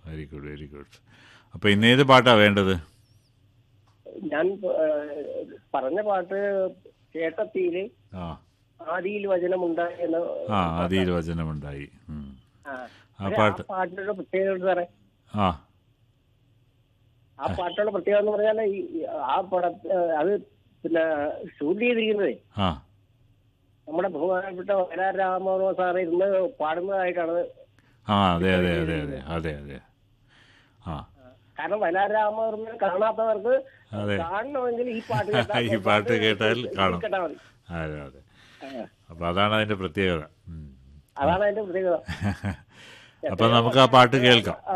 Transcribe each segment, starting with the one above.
Very good very good അപ്പോൾ ഇന്ന് ഏത് പാട്ടാ വേണ്ടത് ഞാൻ ഏഹ്, പറഞ്ഞ പാട്ട് ചേട്ടത്തിയില് ആ ആദിയിൽ വചനമുണ്ടായി എന്ന ആ അതിൽ വചനമുണ്ടായി ഉം. ആ. ആ പക്ഷേ പാട്ട് ആ പാട്ടിന്റെ പ്രത്യേകത ഉണ്ട് സാറേ ആ ആ പാട്ടുള്ള പ്രത്യേകത എന്ന് പറഞ്ഞാൽ ഈ ഈ ആ പട ഏഹ്, അത് പിന്നെ ഷൂട്ട് ചെയ്തിരിക്കുന്നത് ആ നമ്മുടെ ബഹുമാനപ്പെട്ട വയലാർ രാമവർമ്മ സാറ് ഇന്ന് പാടുന്നതായിട്ടാണ് ആ അതെ അതെ അതെ അതെ അതെ അതെ ആ കാരണം വയലാർ രാമവർമ്മ കാണാത്തവർക്ക് അതെ കാണണമെങ്കിൽ ഈ പാട്ട് കേട്ടാൽ ഈ പാട്ട് കേട്ടാൽ കാണും കേട്ടാൽ മതി അതെ അതെ ആ. അപ്പോൾ അതാണ് അതിൻ്റെ പ്രത്യേകത ഉം. അതാണ് അതിന്റെ പ്രത്യേകത അപ്പോൾ നമുക്ക് ആ പാട്ട് കേൾക്കാം ആ.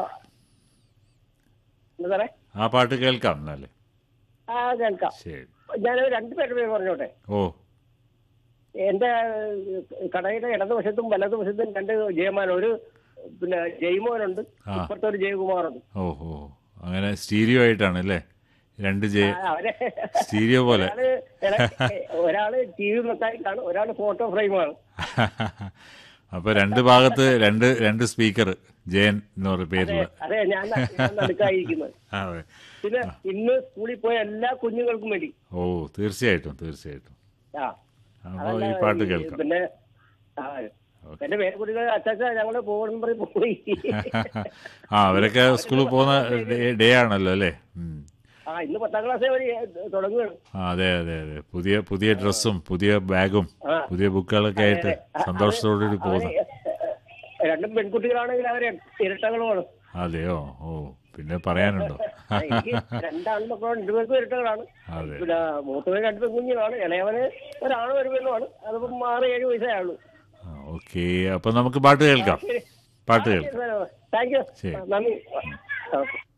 എന്താ സാറേ ആ പാട്ട് കേൾക്കാം എന്നാലേ ആ കേൾക്കാം ശരി ഞാൻ രണ്ടുപേരുടെ പേര് പറഞ്ഞോട്ടെ ഓ എന്റെ ഏഹ്, കടയുടെ ഇടതുവശത്തും വലതുവശത്തും രണ്ട് ജയമാൻ ഒരു പിന്നെ ജയ്മോനുണ്ട് ആ. ഇപ്പുറത്തെ ഒരു ജയകുമാറുണ്ട് ഓ ഓ അങ്ങനെ സ്റ്റീരിയോ ആയിട്ടാണ് അല്ലേ രണ്ട് ജെ ആ, അവരെ സ്റ്റീരിയോ പോലെ ഒരാള് ഇട- ഒരാള് ടി വി മെക്കാനിക്കാണ് ഒരാള് ഫോട്ടോ ഫ്രെയിമാണ് അപ്പൊ രണ്ട് ഭാഗത്ത് രണ്ട് രണ്ട് സ്പീക്കർ ജയൻ എന്ന് പറഞ്ഞ പേരുള്ള അതെ ഞാൻ ഞാൻ നടുക്കായിരിക്കുന്നത് അതെ പിന്നെ ഇന്ന് സ്കൂളിൽ പോയ എല്ലാ കുഞ്ഞുങ്ങൾക്കും വേണ്ടി ഓ തീർച്ചയായിട്ടും തീർച്ചയായിട്ടും ആ അപ്പോൾ ഈ പാട്ട് കേൾക്കാം പിന്നെ ആ, എന്റെ പേര് കുട്ടികൾ അച്ചാച്ച ഞങ്ങള് പോകണം പറയും പോയി ആ അവരൊക്കെ സ്കൂളിൽ പോകുന്ന ഡേ- ഡേ ആണല്ലോ അല്ലേ ഉം. ആ ഇന്ന് പത്താം ക്ലാസ് വരെ തുടങ്ങുകയാണ് ആ അതെ അതെ അതെ പുതിയ പുതിയ ഡ്രസ്സും പുതിയ ബാഗും ആ. പുതിയ ബുക്കുകളൊക്കെ ആയിട്ട് സന്തോഷത്തോടുകൂടി പോകുന്നു അവര് രണ്ടും പെൺകുട്ടികളാണെങ്കിൽ അവര് ഇരട്ടകളുമാണ് അതെയോ ഓ പിന്നെ പറയാനുണ്ടോ ആ, എനിക്ക് രണ്ടാണ് മക്കളാണ് രണ്ടുപേർക്കും ഇരട്ടകളാണ് അതെ പിന്നെ മൂത്തവന് രണ്ട് പെൺകുഞ്ഞുങ്ങളാണ് ഇളയവന് ഒരാണും ഒരു പെണ്ണുമാണ് അതിപ്പം ആറ് ഏഴ് വയസ്സേ ആയുള്ളൂ ഓക്കെ അപ്പൊ നമുക്ക് പാട്ട് കേൾക്കാം പാട്ട് കേൾക്കാം താങ്ക് യു ശരി. നന്ദി ഓക്കെ